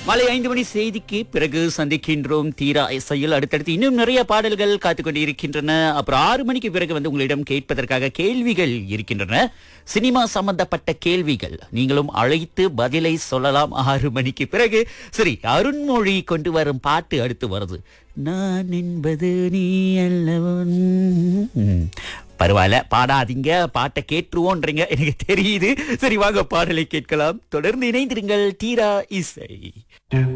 மாலை ஐந்து மணி செய்திக்கு பிறகு சந்திக்கின்றோம் தீரா இசையில் அடுத்தடுத்து இன்னும் நிறைய பாடல்கள் காத்துக்கொண்டு இருக்கின்றன அப்புறம் ஆறு மணிக்கு பிறகு வந்து உங்களிடம் கேட்பதற்காக கேள்விகள் இருக்கின்றன சினிமா சம்பந்தப்பட்ட கேள்விகள் நீங்களும் அழைத்து பதிலை சொல்லலாம் ஆறு மணிக்கு பிறகு சரி அருண்மொழி கொண்டு வரும் பாட்டு அடுத்து வருது நான் என்பது நீ அல்லவன் ம். பரவாயில்ல பாடாதீங்க பாட்டை கேட்டுருவோன்றீங்க எனக்கு தெரியுது சரி வாங்க பாடலை கேட்கலாம் தொடர்ந்து இணைந்திருங்கள் தீரா இசை